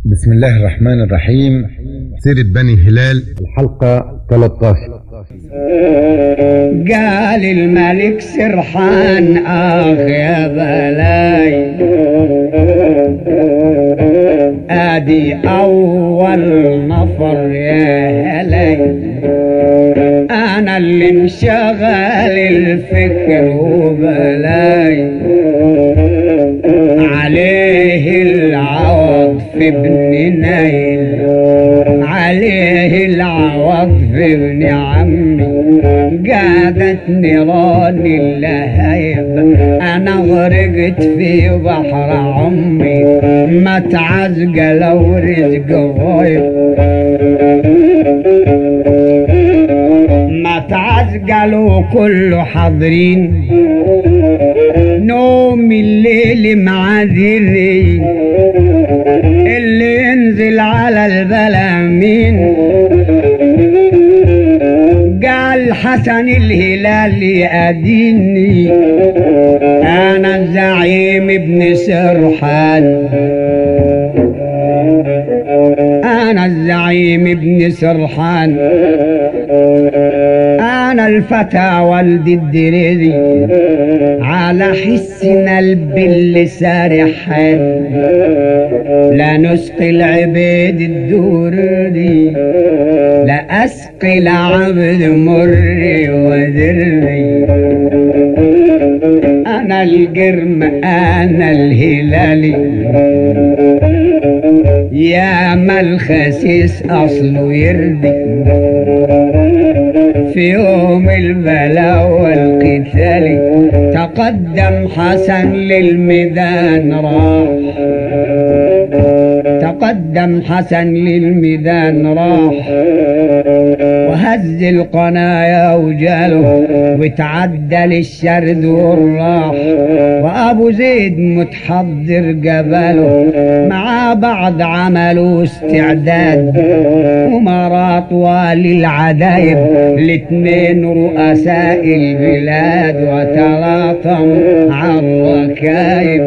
بسم الله الرحمن الرحيم سيرة بني هلال الحلقة 13 قال الملك سرحان آخ يا بلاي آدي أول نفر يا هلاي أنا اللي انشغل الفكر وبلاي عليه العوض في ابن نايل عليه العوض في ابن عمي قادت نيران اللهيب انا غرقت في بحر عمي ما تعزق لو رزق غيب ما تعزقلوا كله حاضرين نوم الليل معذري اللي ينزل على البلامين قال حسن الهلال يأديني انا الزعيم ابن سرحان انا الزعيم ابن سرحان انا الفتى والد الدريري على حسنا البل سارحان لا نسقي العبيد الدوري لا اسقي العبد مري وذري انا القرم انا الهلالي يا ما الخسيس اصله يردي في يوم البلاء والقتال تقدم حسن للميدان راح تقدم حسن للميدان راح وهز القنايا وجاله وتعدى للشرد والراح وابو زيد متحضر قبله مع بعض عملوا استعداد ومرات والي العدايب الاثنين رؤساء البلاد وتلاطم على الركايب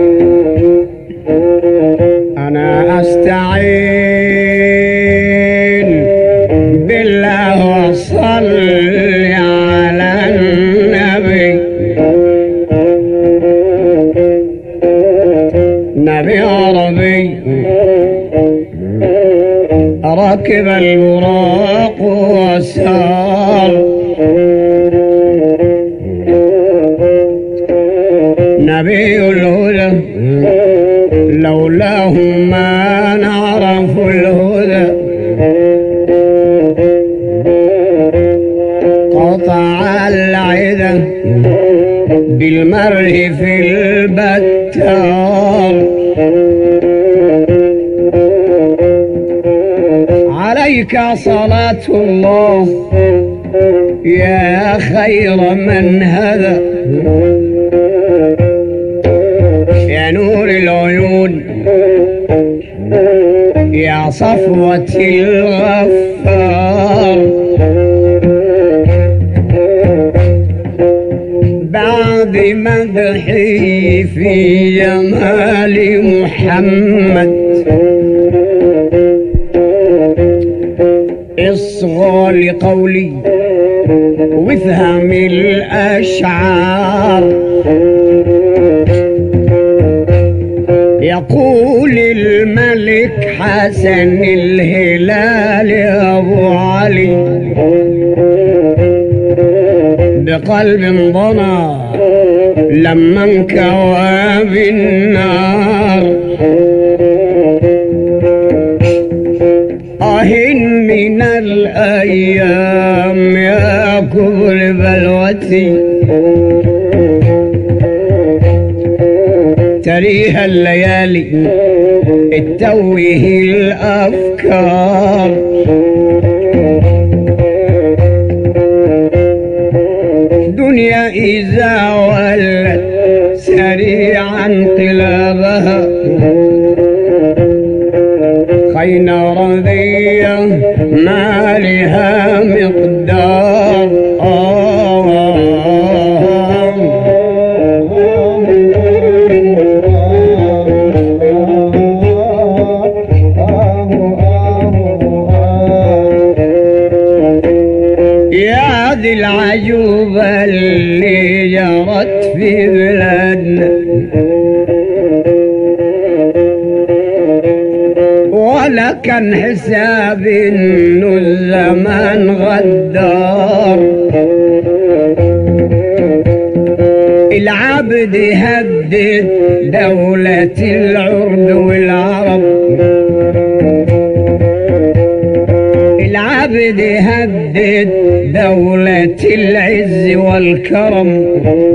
انا استعين بالله وصلي على النبي نبي عربي ركب البراق وسار نبي الهدى لولاه ما نعرف الهدى قطع العذا بالمره في البتار عليك صلاة الله يا خير من هدى يا نور العيون يا صفوة الغفار بعد مدحي في جمال محمد اصغى لقولي وافهم الاشعار يقول الملك حسن الهلال ابو علي بقلب ضنا لما انكوى بالنار آه من الأيام يا كبر بلوتي تريها الليالي التوه الأفكار دنيا إذا ولت سريعا انقلابها خين رضية ما لها مقدار آه ولا كان حساب انه الزمان غدار العبد هدد دولة العرب والعرب العبد هدد دولة العز والكرم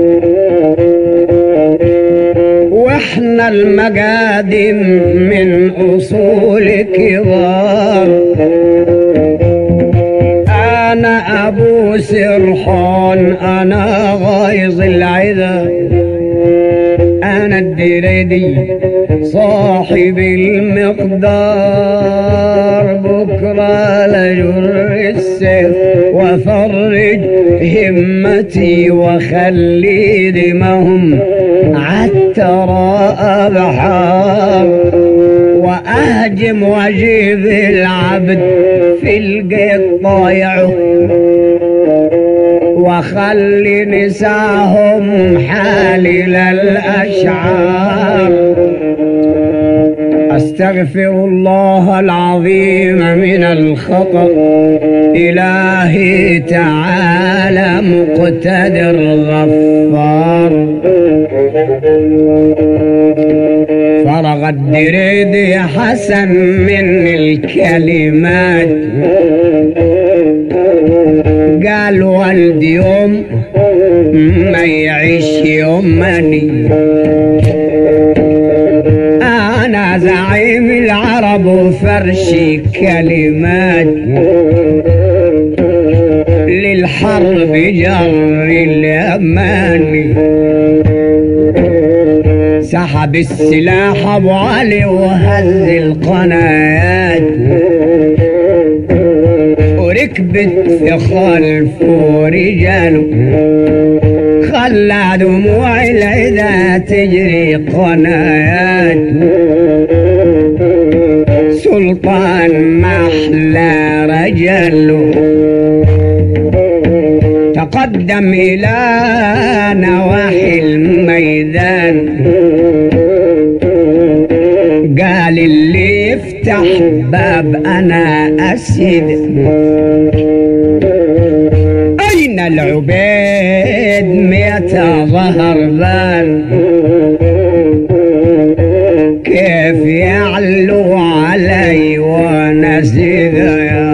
واحنا المقادم من اصول كبار انا ابو سرحان انا غايظ العذا انا الدريدي صاحب المقدار بكره لجر السيف وفرج همتي وخلي دمهم عالترى ابحار واهجم واجيب العبد في القيط ضايعه وخلي نساهم حالل الاشعار استغفر الله العظيم من الخطا الهي تعالى مقتدر غفار فرغ الدريد حسن من الكلمات قال والدي يوم ما يعيش يومني انا زعيم العرب وفرشي كلمات للحرب جر اليماني سحب السلاح ابو علي وهز القنايات وركبت في خلفه رجاله خلى دموع العدا تجري قنايات سلطان محلى رجله تقدم إلى نواحي الميدان قال اللي يفتح باب أنا أسد أين العبيد مئة ظهر بال كيف يعلو علي ونسيد يا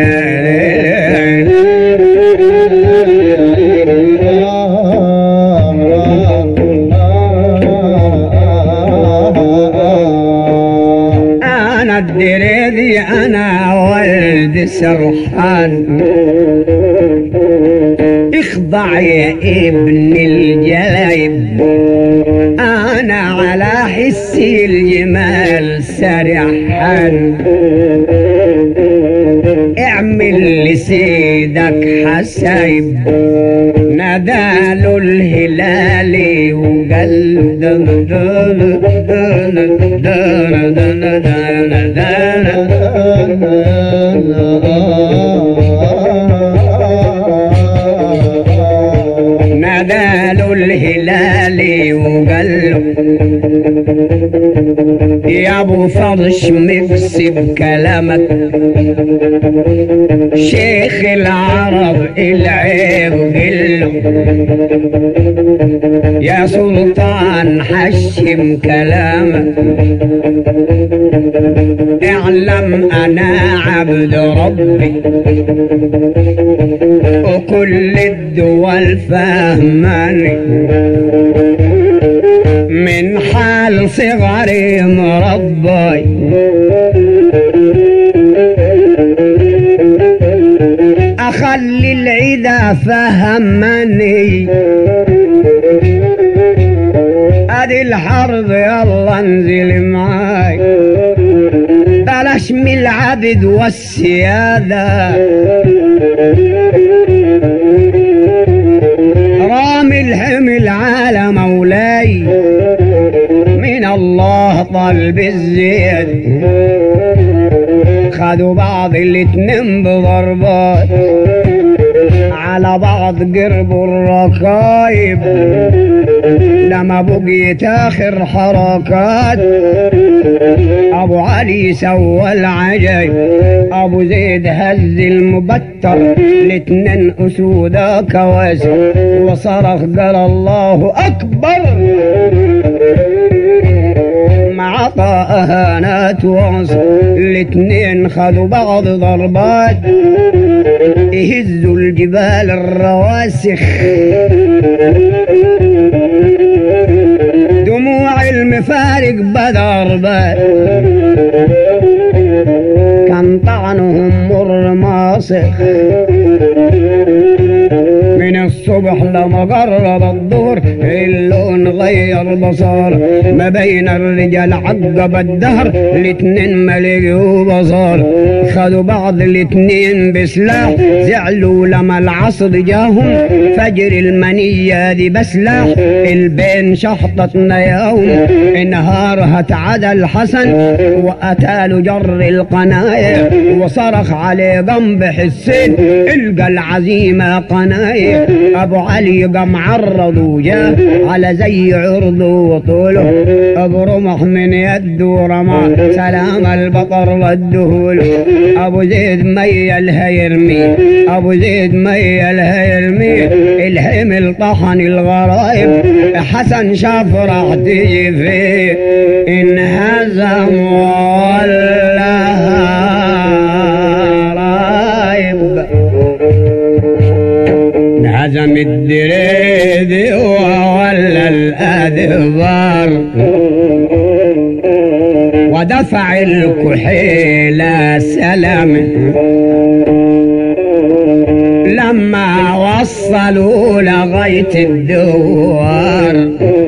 أنا الدريدي أنا ولد سرحان اخضع يا ابن الجلايب أنا على حسي الجمال سرحان اعمل لسيدك حسايب ناداله الهلالي وقال دن دن دن دن دن دن دن ناداله الهلالي وقال له يا ابو فرش مفسي بكلامك شيخ العرب العيب قله يا سلطان حشم كلامك اعلم انا عبد ربي وكل الدول فهماني من حال صغري مربي اخلي العدا فهمني ادي الحرب يلا انزل معاي بلاش من العبد والسيادة رامي الحمل على مولاي من الله طلب الزيادة خدوا بعض الاتنين بضربات على بعض قربوا الركايب لما بقيت اخر حركات ابو علي سوى العجيب ابو زيد هز المبتر الاتنين اسودا كواس وصرخ قال الله اكبر مع طاهانات وعصر الاتنين خذوا بعض ضربات يهزوا الجبال الرواسخ دموع المفارق بضربات كان طعنهم مر ماسخ من الصبح لما قرب الظهر اللون غير بصار ما بين الرجال عقب الدهر الاتنين ما لقوا بصار خدوا بعض الاتنين بسلاح زعلوا لما العصر جاهم فجر المنية دي بسلاح البين شحطتنا يوم انهارها تعدى الحسن واتاله جر القناية وصرخ عليه قم بحسين القى العزيمة قناية ابو علي قام عرض وجاه على زي عرضه وطوله ابو رمح من يده رمى سلام البطر ردهوله ابو زيد ميل هيرمي ابو زيد ميل هيرمي الحمل طحن الغرايب حسن شاف راح تيجي فيه انهزم ولا رايب انهزم الدريد وولى الادبار ودفع الكحيل سلام لما وصلوا لغاية الدوار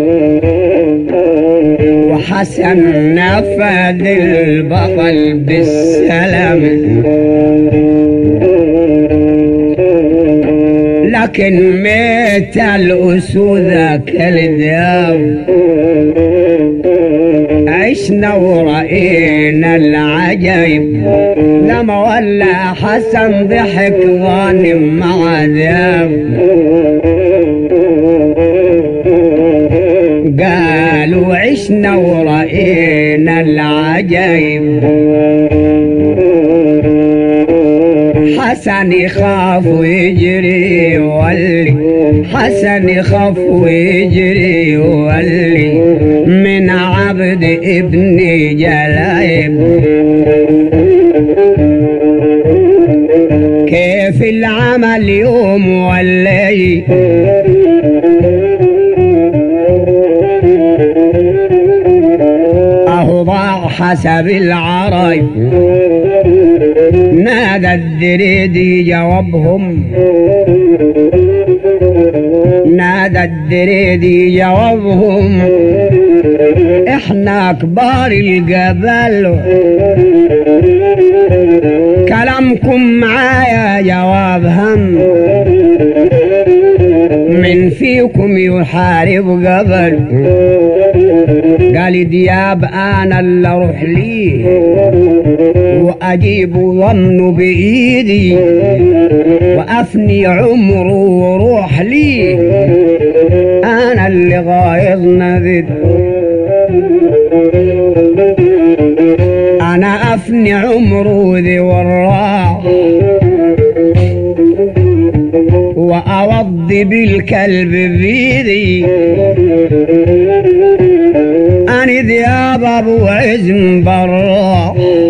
وحسن نفذ البطل بالسلام لكن ميت الأسود كالذئاب عشنا ورأينا العجيب لما ولا حسن ضحك غانم مع ذئاب قالوا عشنا ورأينا العجيب حسن يخاف ويجري يولي حسن يخاف ويجري يولي من عبد ابن جلايب كيف العمل يوم ولي اهو ضاع حسب العرايب نادى الدريدي جوابهم نادى الدريدي جوابهم احنا كبار الجبل كلامكم معايا جواب هم من فيكم يحارب قبل قال دياب انا اللي اروح ليه واجيب ظن بايدي وافني عمره وروح ليه انا اللي غايظنا ذد انا افني عمره ذي والراح واوضي بالكلب بيدي انا ذياب ابو عزم براح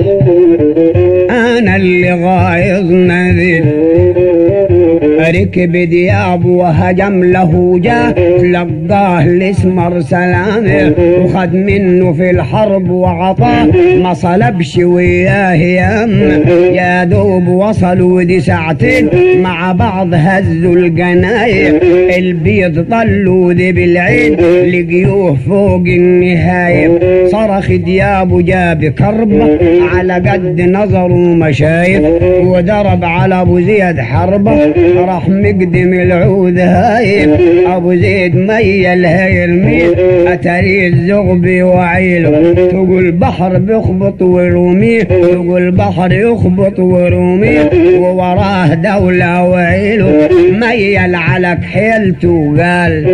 انا اللي غايظ نذل ركب دياب وهجم له جاه لقاه الاسمر سلامه وخد منه في الحرب وعطاه ما صلبش وياه يم يا دوب وصلوا دي ساعتين مع بعض هزوا الجناية البيض طلوا دي بالعين لقيوه فوق النهاية صرخ دياب جاب كربة على قد نظره ما شايف وضرب على ابو زيد حربة راح مقدم العود هايل ابو زيد ميل هيرميل اتري الزغبي وعيله تقول بحر بيخبط ويروميه تقول بحر يخبط ويروميه ووراه دولة وعيله ميل على كحيلته وقال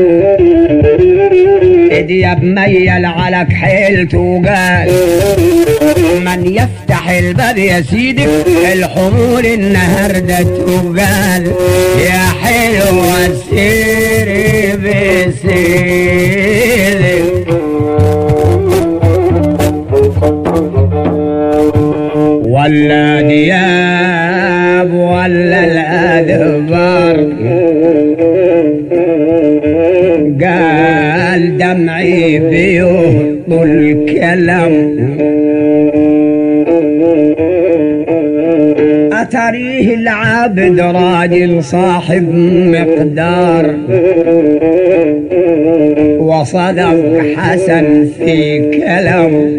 دياب ميل على كحيلته وقال من يفتح الباب يا سيدي الحمول النهاردة تقال يا حلو سيري بسيري ولا دياب ولا الأدبار قال دمعي بيهط الكلام أتريه العابد راجل صاحب مقدار وصدق حسن في كلام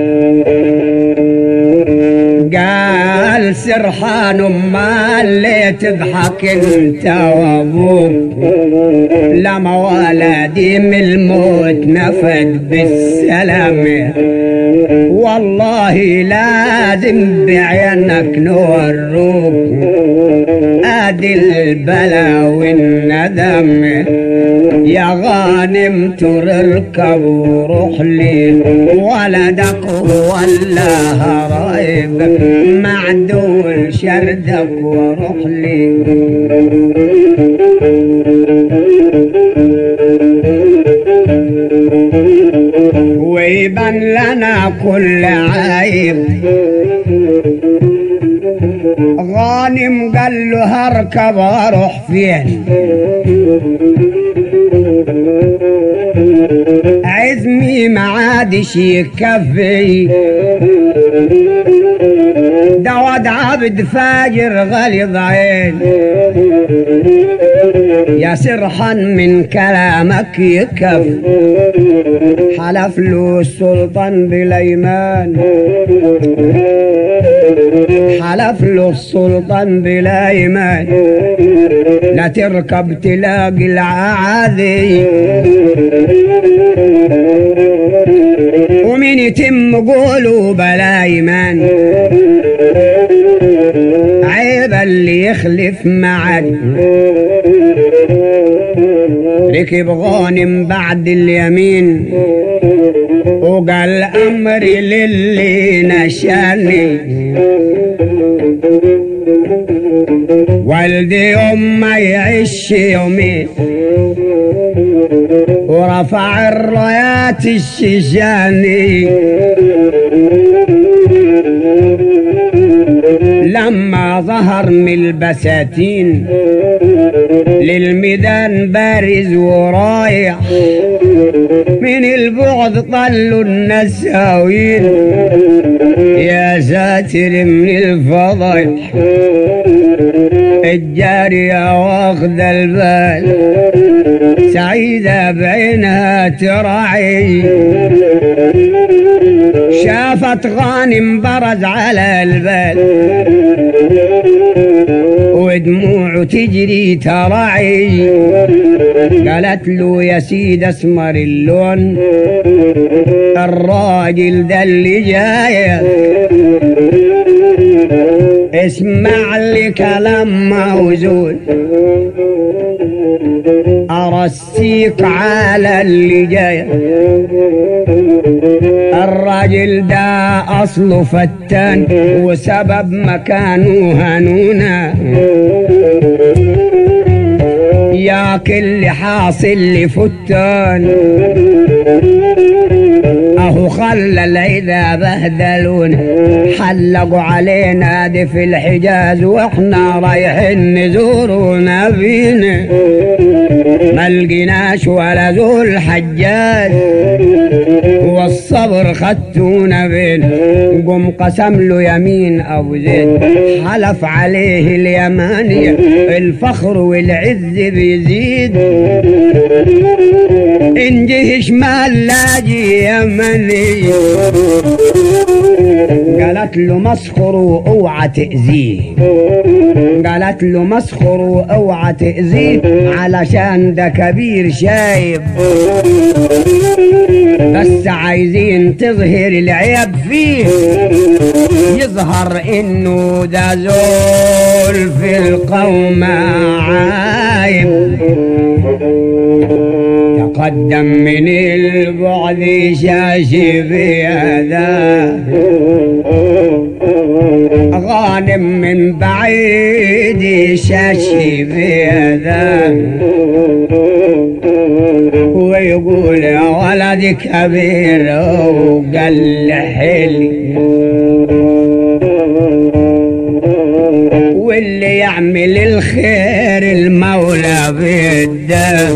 قال سرحان ما اللي تضحك انت وابوك لما ولدي من الموت نفد بالسلام والله لازم بعينك نوروك ادي البلا والندم يا غانم تركب وروح لي ولدك ولا هرايب معدول شردك وروح لي ويبان لنا كل عيب غانم قال له هركب اروح فين عزمي ما عادش يكفي دواد عبد فاجر غلظ عين يا سرحان من كلامك يكف حلف له السلطان بليمان حلف له السلطان بلايمان لا تركب تلاقي العادي ومن يتم قوله بلايمان عيب اللي يخلف معك ركب غانم بعد اليمين وقال امري للي نشاني والدي يوم ما يعيش يومين ورفع الرايات الشجاني لما ظهر من البساتين للميدان بارز ورايح من البعد طلوا النساوين يا ساتر من الفضح الجارية واخذ البال سعيدة بعينها تراعي شافت غانم برز على البال ودموع تجري تراعي قالت له يا سيد اسمر اللون الراجل ده اللي جاي اسمع لي كلام موزون ارسيك على اللي جاي الراجل ده اصله فتان وسبب مكانه هنونا يا كل حاصل لفتان اهو خلل اذا بهدلونا حلقوا علينا دي في الحجاز واحنا رايحين نزور نبينا ما لقيناش ولا ذو الحجاج والصبر خدتونا بين قم قسم له يمين ابو زيد حلف عليه اليمانية الفخر والعز بيزيد ان جه شمال لاجي يمني قالت له مسخر واوعى تأذيه قالت له مسخر واوعى تأذيه علشان ده كبير شايب بس عايزين تظهر العيب فيه يظهر انه ده زول في القوم عايب تقدم من البعد شاشي بيده غانم من بعيد شاشي بيده ويقول يا ولدي كبير وقال حلي واللي يعمل الخير المولى بيده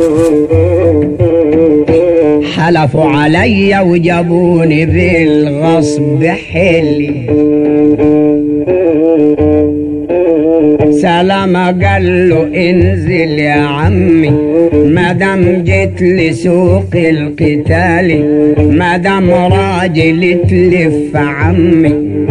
حلفوا علي وجابوني بالغصب حلي سلام قال له انزل يا عمي ما دام جيت لسوق القتال ما دام راجل تلف عمي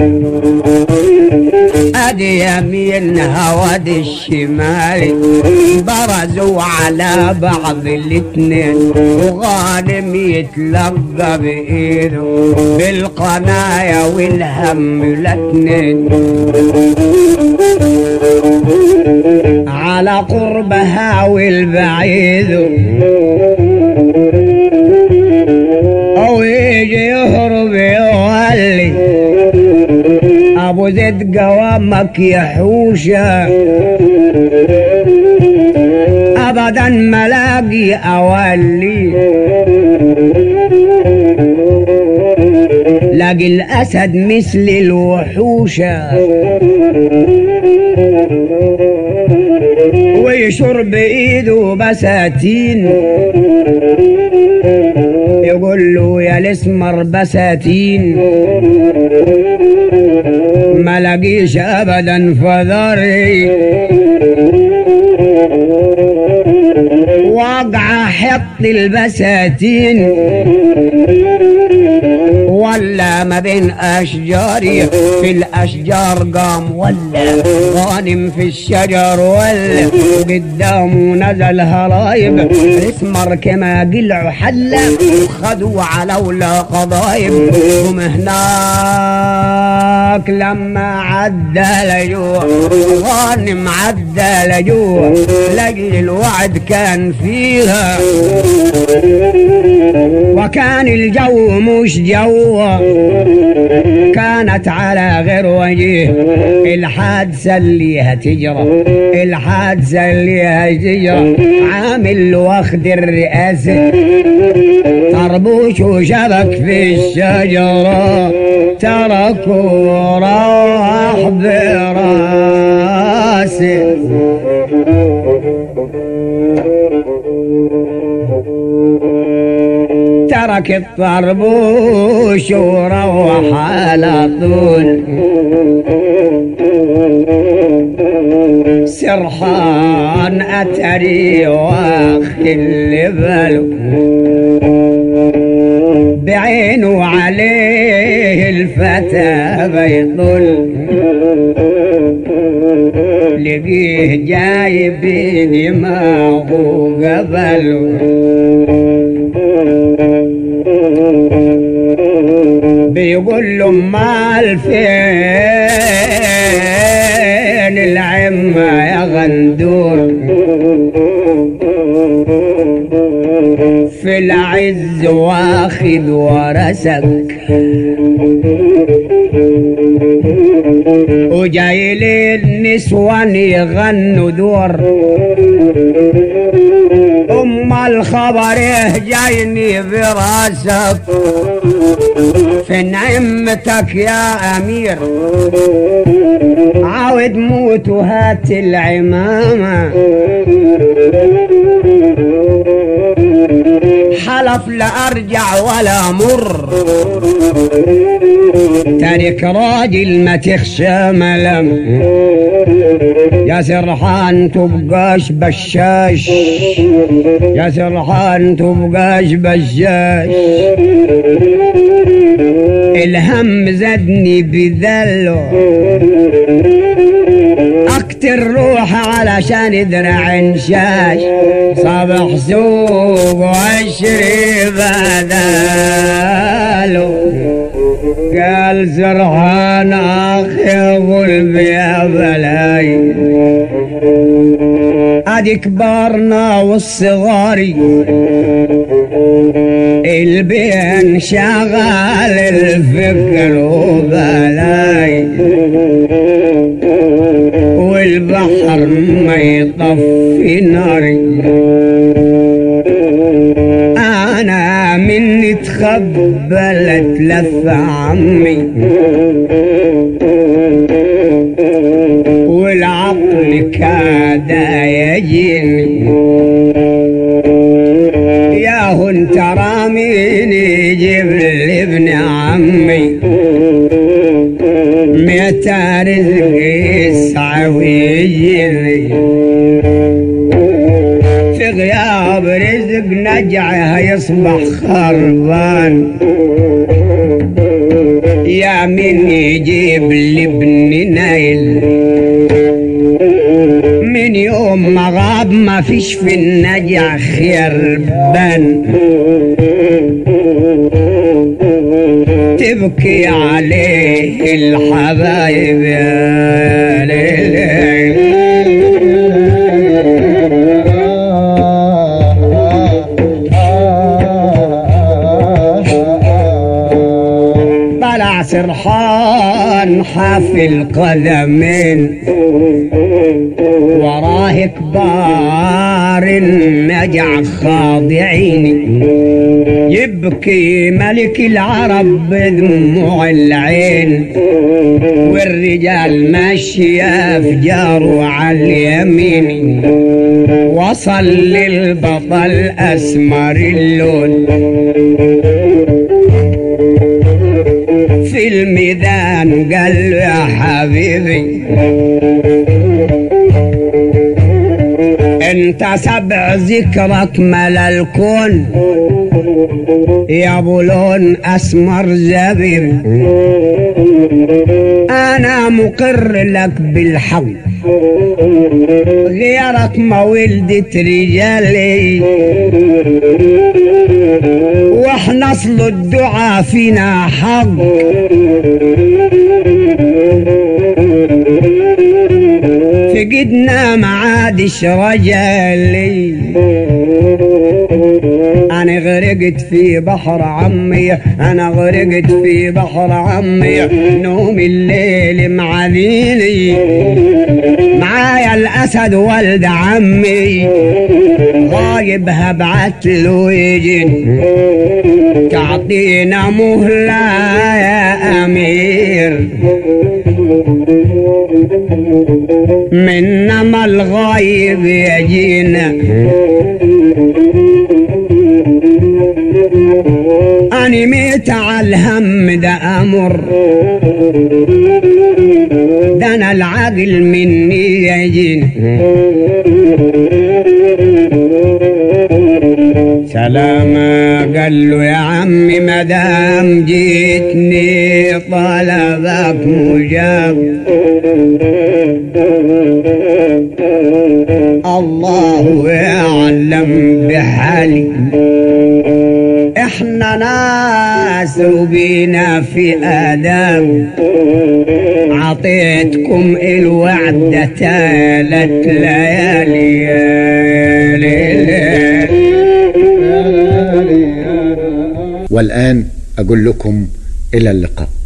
ادي يمينها وادي الشمال برزوا على بعض الاتنين وغانم يتلقى بايده بالقنايا والهم الاتنين على قربها والبعيد او يجي يهرب يولي ابو زيد قوامك يا حوشه ابدا ملاقي اولي لاقي الاسد مثل الوحوشه ويشر بايده بساتين يقول له يا الاسمر بساتين ما لاقيش ابدا فذري واقع حط البساتين ولا ما بين اشجاري في الاشجار قام ولا غانم في الشجر ولا قدامه نزل هرايب اسمر كما قلعوا حلة وخدوا على ولا قضايب هم هناك لما عدى لجوع غانم عدى لجوع لاجل الوعد كان فيها وكان الجو مش جو كانت على غير وجيه الحادثة اللي هتجرى الحادثة اللي هتجرى عامل واخد الرئاسة طربوش وشبك في الشجرة تركوا وراح براسه ترك الطربوش وروح على طول سرحان أتري واخل باله بعينه عليه الفتى بيطل لقيه جاي بدماغه قبله بيقول له مال فين العمة يا غندور في العز واخد ورثك وجاي لي النسوان يغنوا دور ام الخبر جايني براسك في نعمتك يا امير عاود موت وهات العمامه حلف لا ارجع ولا مر تارك راجل ما تخشى ملم يا سرحان تبقاش بشاش يا سرحان تبقاش بشاش الهم زادني بذله اكتر روح علشان ادرع انشاش صبح سوق وعشري بداله قال سرحان اخي غلب يا بلاي ادي كبارنا والصغاري البين شغال الفكر وبلاي والبحر ما يطفي ناري انا مني تخبلت لف عمي والعقل كاد يجيني يا انت راميني جيب لابن عمي متى رزق يسعى ويجيني في غياب رزق نجعه يصبح خربان يا من يجيب لابني نايل من يوم ما غاب ما فيش في النجع خير بان تبكي عليه الحبايب يا ليل طلع سرحان حافي القدمين وراه كبار النجع خاضعين يبكي ملك العرب بدموع العين والرجال ماشية في جاره على اليمين وصل للبطل أسمر اللون في الميدان قال له يا حبيبي انت سبع ذكرك ملا الكون يا ابو لون اسمر زبيب انا مقر لك بالحق غيرك ما ولدت رجالي واحنا اصل الدعاء فينا حق فقدنا ما عادش رجالي انا غرقت في بحر عمي انا غرقت في بحر عمي نوم الليل معذيني معايا الاسد ولد عمي غايب هبعت له يجي تعطينا مهلة يا امير منما الغايب يجينا أنا ميت على الهم ده أمر ده أنا العقل مني يجينا سلامة قال له يا عمي مدام جيتني طلبك مجاب الله يعلم بحالي احنا ناس وبينا في آداب عطيتكم الوعد تالت ليالي يا ليلي والآن أقول لكم إلى اللقاء